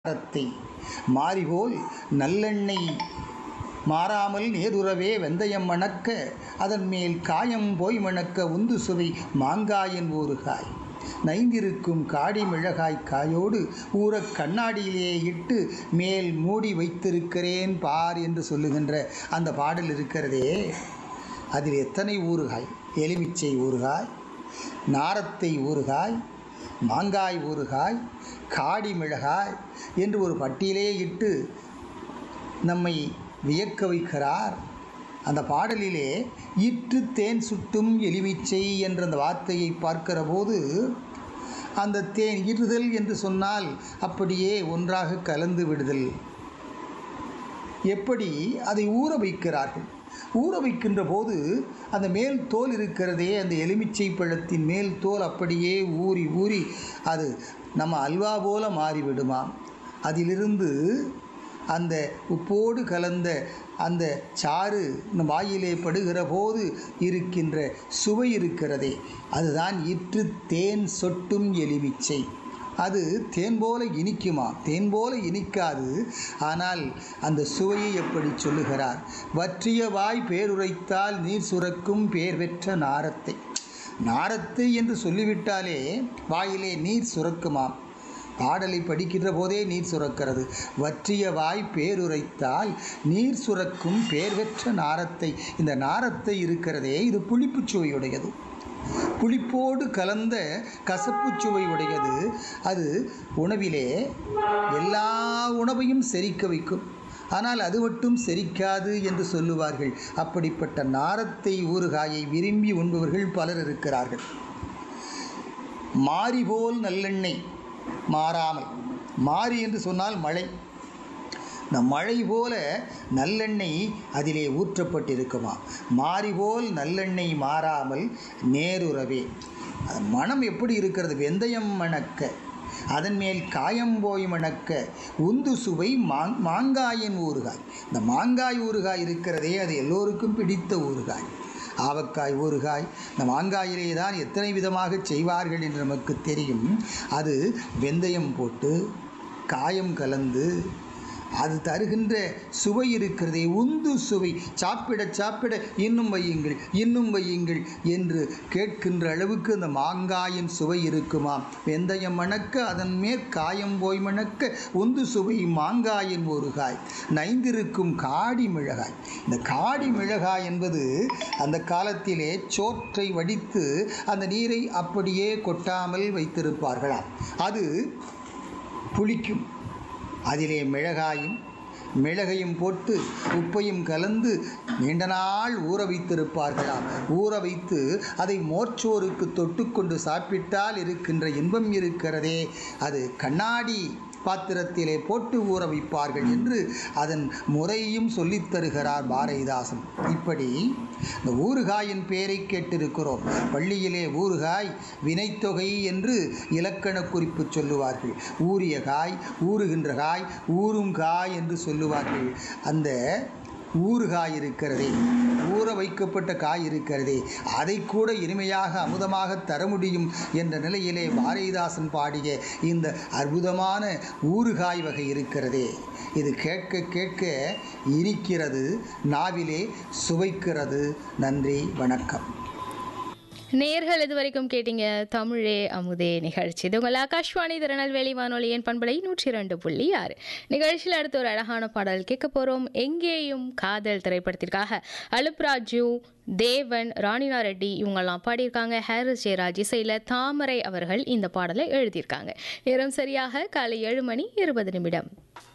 அறத்தை மாறிபோல் நல்லெண்ணெய் மாறாமல் நேருறவே வெந்தயம் மணக்க அதன் மேல் காயம் போய் மணக்க உந்து சுவை மாங்காயின் ஊறுகாய் நைந்திருக்கும் காடி மிளகாய் காயோடு ஊறக் கண்ணாடியிலே இட்டு மேல் மூடி வைத்திருக்கிறேன் பார் என்று சொல்லுகின்ற அந்த பாடல் இருக்கிறதே அதில் எத்தனை ஊறுகாய் எலுமிச்சை ஊறுகாய் நாரத்தை ஊறுகாய் மாங்காய் ஊறுகாய் காடி மிளகாய் என்று ஒரு பட்டியலே இட்டு நம்மை வியக்க வைக்கிறார் அந்த பாடலிலே இற்று தேன் சுட்டும் எலுமிச்சை என்ற அந்த வார்த்தையை பார்க்கிற போது அந்த தேன் ஈற்றுதல் என்று சொன்னால் அப்படியே ஒன்றாக கலந்து விடுதல் எப்படி அதை ஊற வைக்கிறார்கள் ஊற வைக்கின்ற போது அந்த மேல் தோல் இருக்கிறதே அந்த எலுமிச்சை பழத்தின் மேல் தோல் அப்படியே ஊறி ஊறி அது நம்ம அல்வா போல மாறிவிடுமாம் அதிலிருந்து அந்த உப்போடு கலந்த அந்த சாறு நம் வாயிலே படுகிற போது இருக்கின்ற சுவை இருக்கிறதே அதுதான் இற்று தேன் சொட்டும் எலுமிச்சை அது தேன் போல இனிக்குமா தேன் போல இனிக்காது ஆனால் அந்த சுவையை எப்படி சொல்லுகிறார் வற்றிய வாய் பேருரைத்தால் நீர் சுரக்கும் பேர் பெற்ற நாரத்தை நாரத்தை என்று சொல்லிவிட்டாலே வாயிலே நீர் சுரக்குமாம் பாடலை படிக்கின்ற போதே நீர் சுரக்கிறது வற்றிய வாய் பேருரைத்தால் நீர் சுரக்கும் பேர் பெற்ற நாரத்தை இந்த நாரத்தை இருக்கிறதே இது புளிப்புச் சுவையுடையது புளிப்போடு கலந்த கசப்புச் சுவை உடையது அது உணவிலே எல்லா உணவையும் செரிக்க வைக்கும் ஆனால் அது மட்டும் செரிக்காது என்று சொல்லுவார்கள் அப்படிப்பட்ட நாரத்தை ஊறுகாயை விரும்பி உண்பவர்கள் பலர் இருக்கிறார்கள் மாறிபோல் நல்லெண்ணெய் மாறாமல் மாறி என்று சொன்னால் மழை இந்த மழை போல நல்லெண்ணெய் அதிலே ஊற்றப்பட்டிருக்குமா மாறி போல் நல்லெண்ணெய் மாறாமல் நேருறவே அது மனம் எப்படி இருக்கிறது வெந்தயம் மணக்க அதன் மேல் காயம் போய் மணக்க உந்து சுவை மாங் மாங்காயின் ஊறுகாய் இந்த மாங்காய் ஊறுகாய் இருக்கிறதே அது எல்லோருக்கும் பிடித்த ஊறுகாய் ஆவக்காய் ஊறுகாய் இந்த மாங்காயிலே தான் எத்தனை விதமாக செய்வார்கள் என்று நமக்கு தெரியும் அது வெந்தயம் போட்டு காயம் கலந்து அது தருகின்ற சுவை இருக்கிறதே உந்து சுவை சாப்பிட சாப்பிட இன்னும் வையுங்கள் இன்னும் வையுங்கள் என்று கேட்கின்ற அளவுக்கு அந்த மாங்காயின் சுவை இருக்குமாம் வெந்தயம் மணக்க அதன் மேற் காயம் போய் மணக்க உந்து சுவை மாங்காயின் ஊறுகாய் நைந்திருக்கும் காடி மிளகாய் இந்த காடி மிளகாய் என்பது அந்த காலத்திலே சோற்றை வடித்து அந்த நீரை அப்படியே கொட்டாமல் வைத்திருப்பார்களாம் அது புளிக்கும் அதிலே மிளகாயும் மிளகையும் போட்டு உப்பையும் கலந்து நீண்ட நாள் ஊற வைத்திருப்பார்களாம் ஊற வைத்து அதை மோர்ச்சோருக்கு தொட்டுக்கொண்டு சாப்பிட்டால் இருக்கின்ற இன்பம் இருக்கிறதே அது கண்ணாடி பாத்திரத்திலே போட்டு ஊற வைப்பார்கள் என்று அதன் முறையும் சொல்லித் தருகிறார் பாரதிதாசன் இப்படி இந்த ஊறுகாயின் பெயரை கேட்டிருக்கிறோம் பள்ளியிலே ஊறுகாய் வினைத்தொகை என்று இலக்கண குறிப்பு சொல்லுவார்கள் ஊறிய காய் ஊறுகின்ற காய் ஊறும் காய் என்று சொல்லுவார்கள் அந்த ஊறுகாய் இருக்கிறதே ஊற வைக்கப்பட்ட காய் இருக்கிறதே அதை கூட இனிமையாக அமுதமாக தர முடியும் என்ற நிலையிலே பாரதிதாசன் பாடிய இந்த அற்புதமான ஊறுகாய் வகை இருக்கிறதே இது கேட்க கேட்க இனிக்கிறது நாவிலே சுவைக்கிறது நன்றி வணக்கம் நேர்கள் இது வரைக்கும் கேட்டீங்க தமிழே அமுதே நிகழ்ச்சி இது உங்கள் ஆகாஷ்வாணி திருநெல்வேலி வானொலியின் பண்பலை நூற்றி இரண்டு புள்ளி ஆறு நிகழ்ச்சியில் அடுத்த ஒரு அழகான பாடல் கேட்க போகிறோம் எங்கேயும் காதல் திரைப்படத்திற்காக அலுப்ராஜு தேவன் ராணினா ரெட்டி இவங்கெல்லாம் பாடியிருக்காங்க ஹாரிஸ் ஜெயராஜ் இசையில் தாமரை அவர்கள் இந்த பாடலை எழுதியிருக்காங்க நேரம் சரியாக காலை ஏழு மணி இருபது நிமிடம்